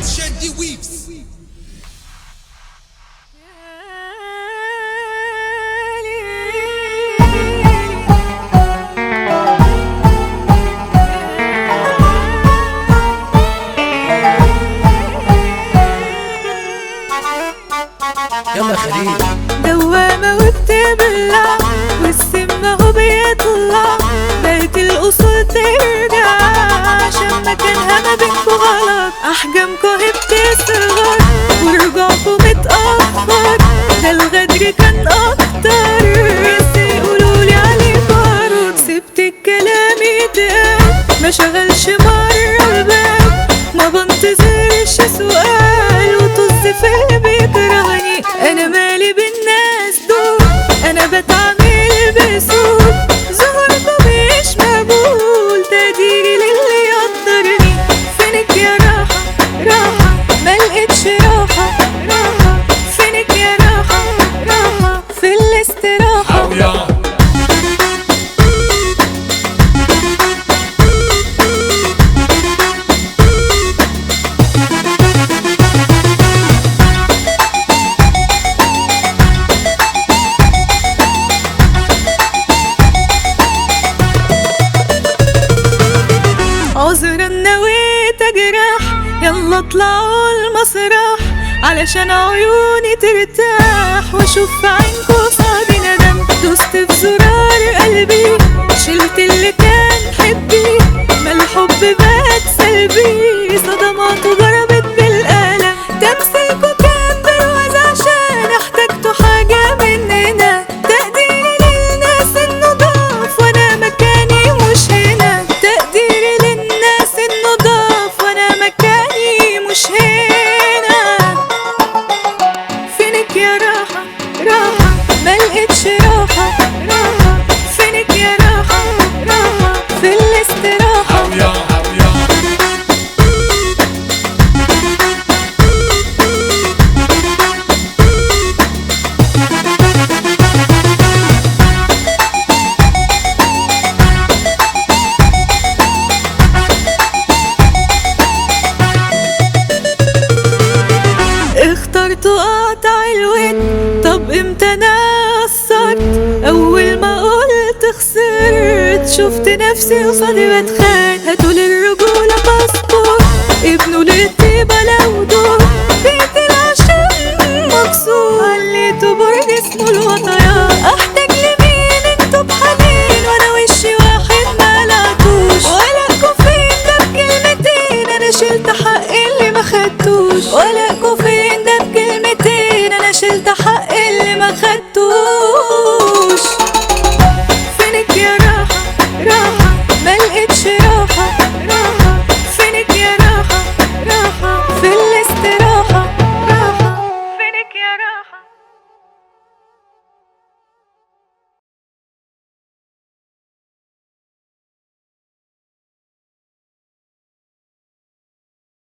Shandy Weaves يلا خليل دوامة وبتبلع والسم اهو بيطلع بقت الأصول ترجع عشان مكانها ما بينكوا غلط أحجامكوا هي بتصغر ورجوعكوا متأخر ده الغدر كان أكتر بس يقولولي عليه بارود سبت الكلام يتقال ما شغلش مرة البال ما بنتظرش سؤال وطز في اللي بيكرهني انا مالي بالناس دول انا بتعامل بسهول ظهوركم مش مقبول تقديري للي يقدرني فينك يا راحة راحة ملقتش راحة راحة فينك يا راحة راحة في الاستراحة عذرا نويت اجرح يلا اطلعوا المسرح علشان عيوني ترتاح واشوف في عينكوا صعب ندم دوست في زرار قلبي شلت اللي كان حبي ما الحب بقت سلبي صدماته ضربت بالقلم تمثيلكوا كان برواز عشان احتجتوا حاجة مننا تقديري للناس النضاف وانا مكاني مش هنا تقديري للناس النضاف وانا مكاني مش هنا فينك يا راحة راحة ملقتش راحة راحة فينك يا راحة راحة في الاستراحة اخترت اقطع الود طب امتى انا قصرت اول ما قلت خسرت شفت نفسي قصادي بتخان هاتوا للرجولة باسبور ابنه للطيبة لو دور بيت العشم مكسور عليته برج اسمه الوطيان احتاج لمين انتوا بحنين وانا وشي واحد ما لقيتوش ولا فين ده بكلمتين انا شلت حق اللي ما خدتوش ولا